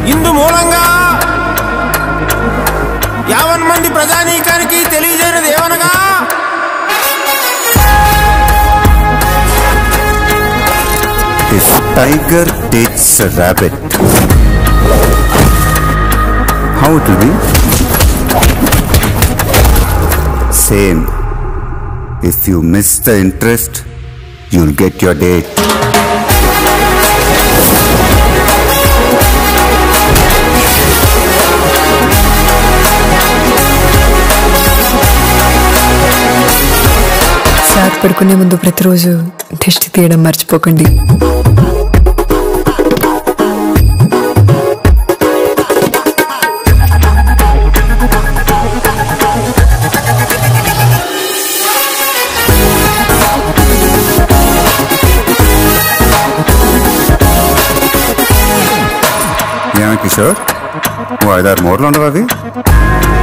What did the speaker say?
ఇందు మూలంగా యావన్ మంది ప్రజానీకానికి తెలియజేయనిది ఏమనగా If tiger takes a rabbit, how it will be? Same. If you miss the interest, you'll get your date. సాత్ పడుకునే ముందు ప్రతిరోజు దిష్టి తీయడం మర్చిపోకండి ఏమే కిషోర్ ఓ ఐదారు మూరలు ఉండవు అవి